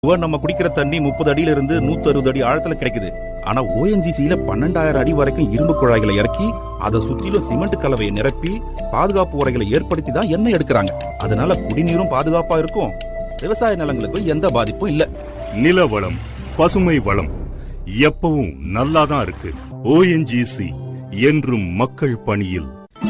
இப்போ நம்ம குடிக்கிற தண்ணி முப்பது அடியில இருந்து நூத்தி அறுபது அடி ஆழத்துல கிடைக்குது ஆனா ஓஎன்ஜிசியில பன்னெண்டாயிரம் அடி வரைக்கும் இரும்பு குழாய்களை இறக்கி அதை சுத்திலும் சிமெண்ட் கலவையை நிரப்பி பாதுகாப்பு உரைகளை ஏற்படுத்தி தான் எண்ணெய் எடுக்கிறாங்க அதனால குடிநீரும் பாதுகாப்பா இருக்கும் விவசாய நிலங்களுக்கு எந்த பாதிப்பும் இல்ல நில வளம் பசுமை வளம் எப்பவும் நல்லாதான் இருக்கு ஓஎன்ஜிசி என்றும் மக்கள் பணியில்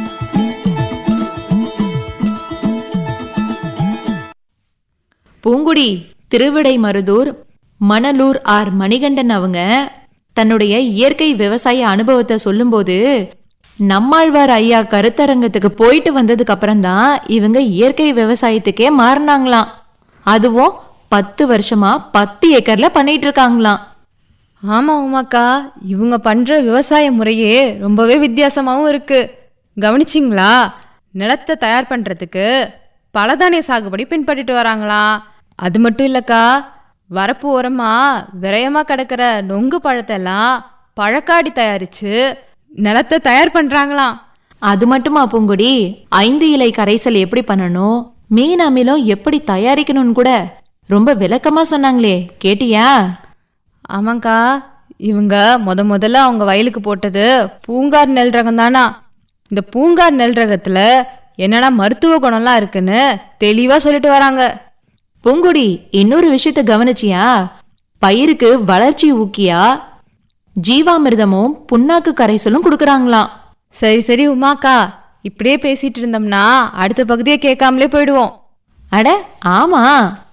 பூங்குடி திருவிடைமருதூர் மணலூர் ஆர் மணிகண்டன் அவங்க தன்னுடைய இயற்கை விவசாய அனுபவத்தை சொல்லும்போது நம்மாழ்வார் ஐயா கருத்தரங்கத்துக்கு போயிட்டு வந்ததுக்கு அப்புறம்தான் இவங்க இயற்கை விவசாயத்துக்கே மாறினாங்களாம் அதுவும் பத்து வருஷமா பத்து ஏக்கர்ல பண்ணிட்டு இருக்காங்களாம் ஆமா உமாக்கா இவங்க பண்ற விவசாய முறையே ரொம்பவே வித்தியாசமாவும் இருக்கு கவனிச்சிங்களா நிலத்தை தயார் பண்றதுக்கு பலதானிய சாகுபடி பின்பற்றிட்டு வராங்களாம் அது மட்டும் இல்லக்கா வரப்பு ஓரமா விரயமா கிடக்கிற நொங்கு பழத்தெல்லாம் பழக்காடி தயாரிச்சு நிலத்தை தயார் பண்றாங்களாம் அது மட்டுமா பூங்குடி ஐந்து இலை கரைசல் எப்படி பண்ணணும் மீன் அமிலம் எப்படி தயாரிக்கணும்னு கூட ரொம்ப விளக்கமா சொன்னாங்களே கேட்டியா ஆமாக்கா இவங்க முத முதல்ல அவங்க வயலுக்கு போட்டது பூங்கார் நெல் ரகம் தானா இந்த பூங்கார் நெல் ரகத்துல என்னென்ன மருத்துவ குணம்லாம் இருக்குன்னு தெளிவா சொல்லிட்டு வராங்க பூங்குடி இன்னொரு விஷயத்த கவனிச்சியா பயிருக்கு வளர்ச்சி ஊக்கியா ஜீவாமிர்தமும் புண்ணாக்கு கரைசலும் கொடுக்கறாங்களாம் சரி சரி உமாக்கா இப்படியே பேசிட்டு இருந்தோம்னா அடுத்த பகுதியை கேட்காமலே போயிடுவோம் அட ஆமா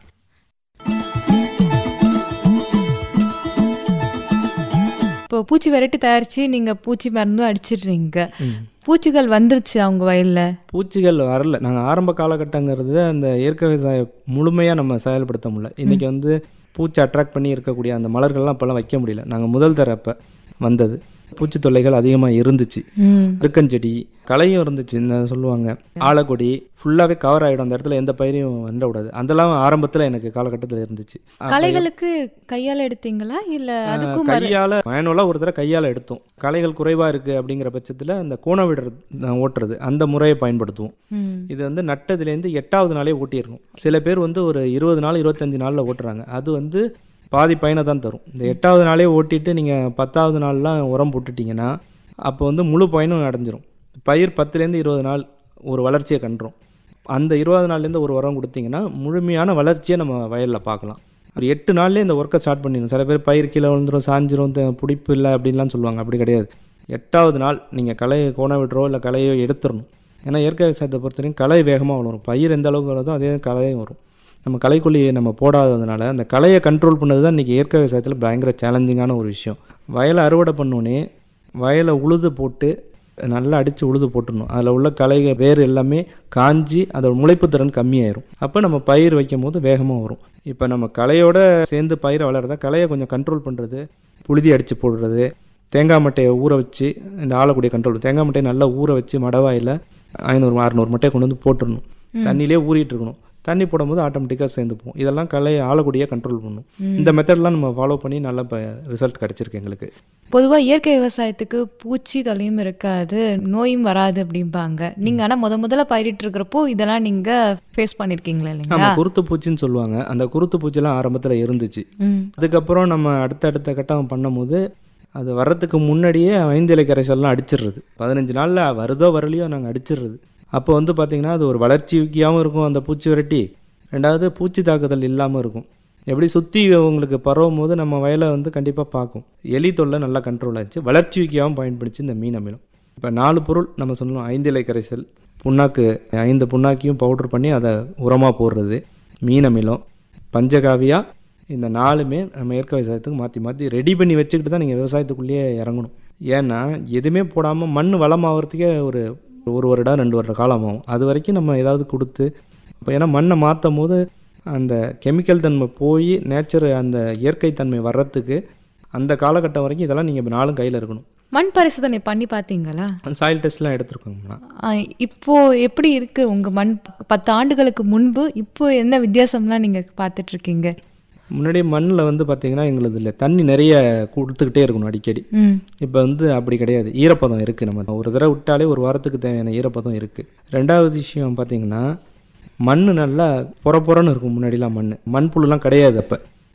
இப்போ பூச்சி விரட்டி தயாரிச்சு நீங்க பூச்சி மருந்தும் அடிச்சிடுறீங்க பூச்சிகள் வந்துருச்சு அவங்க வயல்ல பூச்சிகள் வரல நாங்கள் ஆரம்ப காலகட்டங்கிறது அந்த இயற்கை விவசாயம் முழுமையாக நம்ம செயல்படுத்த முடியல இன்றைக்கி வந்து பூச்சி அட்ராக்ட் பண்ணி இருக்கக்கூடிய அந்த மலர்கள்லாம் இப்போல்லாம் வைக்க முடியல நாங்கள் முதல் தர அப்போ வந்தது பூச்சி தொல்லைகள் அதிகமாக இருந்துச்சு அருக்கஞ்செடி களையும் இருந்துச்சு இந்த சொல்லுவாங்க ஆலக்கொடி ஃபுல்லாகவே கவர் ஆகிடும் அந்த இடத்துல எந்த பயிரையும் வந்த விடாது அதெல்லாம் ஆரம்பத்தில் எனக்கு காலகட்டத்தில் இருந்துச்சு அப்ப களைகளுக்கு கையால எடுத்தீங்களா இல்ல அதுக்கும் மரு- கையால் மேனுவலாக ஒரு தடவை கையால் எடுத்தோம் களைகள் குறைவாக இருக்குது அப்படிங்கிற பட்சத்தில் அந்த கோண விடுறது அஹ், ஓட்டுறது அந்த முறையை பயன்படுத்துவோம் ம். இது வந்து நட்டதுலேருந்து எட்டாவது நாளே ஓட்டிடணும் சில பேர் வந்து ஒரு இருபது நாள் இருபத்தஞ்சு நாளில் ஓட்டுறாங்க அது வந்து பாதி பயனை தான் தரும் இந்த எட்டாவது நாளே ஓட்டிட்டு நீங்கள் பத்தாவது நாள்லாம் உரம் போட்டுட்டீங்கன்னா அப்போ வந்து முழு பயனும் அடைஞ்சிரும் பயிர் பத்துலேருந்து இருபது நாள் ஒரு வளர்ச்சியை கண்டுரும் அந்த இருபது நாள்லேருந்து ஒரு உரம் கொடுத்தீங்கன்னா முழுமையான வளர்ச்சியை நம்ம வயலில் பார்க்கலாம் ஒரு எட்டு நாள்லேயே இந்த ஒர்க்கை ஸ்டார்ட் பண்ணிடணும் சில பேர் பயிர் கீழே விழுந்துரும் சாஞ்சிரும் த- பிடிப்பு இல்லை அப்படின்லாம் சொல்லுவாங்க அப்படி கிடையாது எட்டாவது நாள் நீங்கள் களை கோண விடுறோ இல்லை களையோ எடுத்துடணும் ஏன்னா இயற்கை விவசாயத்தை பொறுத்தவரைக்கும் களை வேகமாக வளரும் பயிர் எந்த அளவுக்கு வருதோ அதே களையும் வரும் நம்ம களைக்கொல்லியை நம்ம போடாததுனால அந்த களையை கண்ட்ரோல் பண்ணது தான் இன்றைக்கி இயற்கை விவசாயத்தில் பயங்கர சேலஞ்சிங்கான ஒரு விஷயம் வயலை அறுவடை பண்ணோன்னே வயலை உழுது போட்டு நல்லா அடித்து உழுது போட்டுடணும் அதில் உள்ள களைகள் வேர் எல்லாமே காஞ்சி அதோட முளைப்பு திறன் கம்மியாயிரும் அப்போ நம்ம பயிர் வைக்கும் போது வேகமாக வரும் இப்போ நம்ம களையோட சேர்ந்து பயிரை வளர்றத களையை கொஞ்சம் கண்ட்ரோல் பண்ணுறது புழுதி அடித்து போடுறது தேங்காய் மட்டையை ஊற வச்சு இந்த ஆளக்கூடிய கண்ட்ரோல் தேங்காய் மட்டையை நல்லா ஊற வச்சு மடவாயில் ஐநூறு அறநூறு மட்டையை கொண்டு வந்து போட்டுடணும் தண்ணியிலே ஊறிட்டு இருக்கணும் தண்ணி போடும்போது ஆட்டோமேட்டிக்காக சேர்ந்துப்போம் இதெல்லாம் கலையை ஆளக்கூடிய கண்ட்ரோல் பண்ணும் இந்த மெத்தட்லாம் நம்ம ஃபாலோ பண்ணி நல்ல ரிசல்ட் கிடச்சிருக்கு எங்களுக்கு பொதுவா இயற்கை விவசாயத்துக்கு பூச்சி தொல்லையும் இருக்காது நோயும் வராது அப்படிம்பாங்க நீங்க ஆனா முத முதல்ல பயிரிட்டு இருக்கிறப்போ இதெல்லாம் நீங்க ஃபேஸ் பண்ணிருக்கீங்களா இல்லைங்களா ஆமாம் குருத்து பூச்சின்னு சொல்லுவாங்க அந்த குருத்து பூச்சிலாம் ஆரம்பத்தில் இருந்துச்சு ம். அதுக்கப்புறம் நம்ம அடுத்தடுத்த கட்டம் பண்ணும்போது அது வர்றதுக்கு முன்னாடியே ஐந்து இலை கரைசல்லாம் அடிச்சிடுறது பதினஞ்சு நாளில் வருதோ வரலையோ நாங்கள் அடிச்சிடுறது அப்போ வந்து பார்த்திங்கன்னா அது ஒரு வளர்ச்சியாகவும் இருக்கும் அந்த பூச்சி விரட்டி ரெண்டாவது பூச்சி தாக்குதல் இல்லாமல் இருக்கும் எப்படி சுற்றி உங்களுக்கு பரவும் போது நம்ம வயலை வந்து கண்டிப்பாக பார்க்கும் எலி தொல்லை நல்லா கண்ட்ரோல் ஆச்சு வளர்ச்சிக்காகவும் பயன்படுச்சு இந்த மீன் அமிலம் இப்போ நாலு பொருள் நம்ம சொல்லணும் ஐந்து இலை கரைசல் புண்ணாக்கு ஐந்து புண்ணாக்கியும் பவுடர் பண்ணி அதை உரமாக போடுறது மீன் அமிலம் பஞ்சகாவியா இந்த நாலுமே நம்ம இயற்கை விவசாயத்துக்கு மாற்றி மாற்றி ரெடி பண்ணி வச்சுக்கிட்டு தான் நீங்கள் விவசாயத்துக்குள்ளேயே இறங்கணும் ஏன்னா எதுவுமே போடாமல் மண் வளமாகறதுக்கே ஒரு ஒரு வருடம் ரெண்டு வருட காலம் ஆகும் அது வரைக்கும் நம்ம ஏதாவது கொடுத்து இப்போ ஏன்னா மண்ணை மாற்றும் போது அந்த கெமிக்கல் தன்மை போய் நேச்சர் அந்த இயற்கை தன்மை வர்றதுக்கு அந்த காலகட்டம் வரைக்கும் இதெல்லாம் நீங்கள் நாளும் கையில் இருக்கணும் மண் பரிசோதனை பண்ணி பாத்தீங்களா சாயில் டெஸ்ட்லாம் எடுத்துருக்கோங்கண்ணா ஆ, இப்போ எப்படி இருக்கு உங்க மண் பத்து ஆண்டுகளுக்கு முன்பு இப்போ என்ன வித்தியாசம்லாம் நீங்க பார்த்துட்டு இருக்கீங்க முன்னாடி மண்ணில் வந்து பார்த்தீங்கன்னா எங்களுதுல தண்ணி நிறைய கொடுத்துக்கிட்டே இருக்கணும் அடிக்கடி ம் இப்போ வந்து அப்படி கிடையாது ஈரப்பதம் இருக்குது நம்ம ஒரு தடவை விட்டாலே ஒரு வாரத்துக்கு தேவையான ஈரப்பதம் இருக்குது ரெண்டாவது விஷயம் பார்த்தீங்கன்னா மண் நல்லா பொற பொறன்னு இருக்கும் முன்னாடிலாம் மண் மண்புழுலாம் கிடையாது அப்போ